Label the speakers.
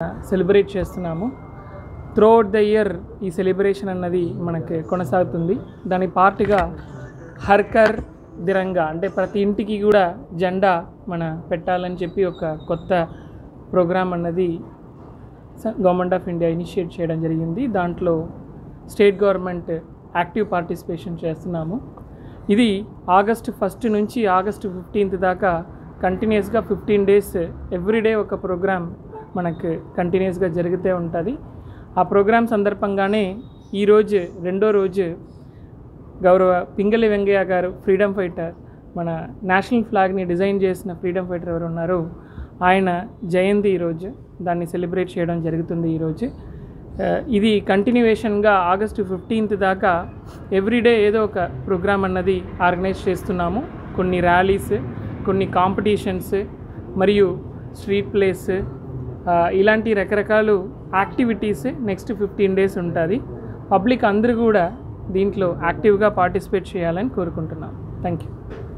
Speaker 1: celebrate చేస్తున్నాము throughout the year ఈ celebration అన్నది మనకి కొనసాగుతుంది దాని పార్ట్గా హర్కర్ దిరంగా అంటే ప్రతి ఇంటికి కూడా జెండా మన పెట్టాలని చెప్పి ఒక కొత్త ప్రోగ్రామ్ అన్నది గవర్నమెంట్ ఆఫ్ ఇండియా ఇనిషియేట్ చేయడం జరిగింది దాంట్లో స్టేట్ గవర్నమెంట్ యాక్టివ్ పార్టిసిపేషన్ చేస్తున్నాము ఇది ఆగస్ట్ ఫస్ట్ నుంచి ఆగస్ట్ ఫిఫ్టీన్త్ దాకా కంటిన్యూస్గా ఫిఫ్టీన్ డేస్ ఎవ్రీడే ఒక ప్రోగ్రామ్ మనకు కంటిన్యూస్గా జరుగుతూ ఉంటుంది ఆ ప్రోగ్రామ్ సందర్భంగానే ఈరోజు రెండో రోజు గౌరవ పింగళి వెంకయ్య గారు ఫ్రీడమ్ ఫైటర్ మన నేషనల్ ఫ్లాగ్ని డిజైన్ చేసిన ఫ్రీడమ్ ఫైటర్ ఎవరు ఉన్నారో ఆయన జయంతి ఈరోజు దాన్ని సెలబ్రేట్ చేయడం జరుగుతుంది ఈరోజు ఆ, ఇది కంటిన్యూవేషన్గా ఆగస్టు ఫిఫ్టీన్త్ దాకా ఎవ్రీడే ఏదో ఒక ప్రోగ్రామ్ అన్నది ఆర్గనైజ్ చేస్తున్నాము కొన్ని ర్యాలీస్ కొన్ని కాంపిటీషన్స్ మరియు స్ట్రీట్ ప్లేస్ ఆ, ఇలాంటి రకరకాల యాక్టివిటీస్ నెక్స్ట్ ఫిఫ్టీన్ డేస్ ఉంటుంది పబ్లిక్ అందరూ కూడా దీంట్లో యాక్టివ్గా పార్టిసిపేట్ చేయాలని కోరుకుంటున్నాం థ్యాంక్ యూ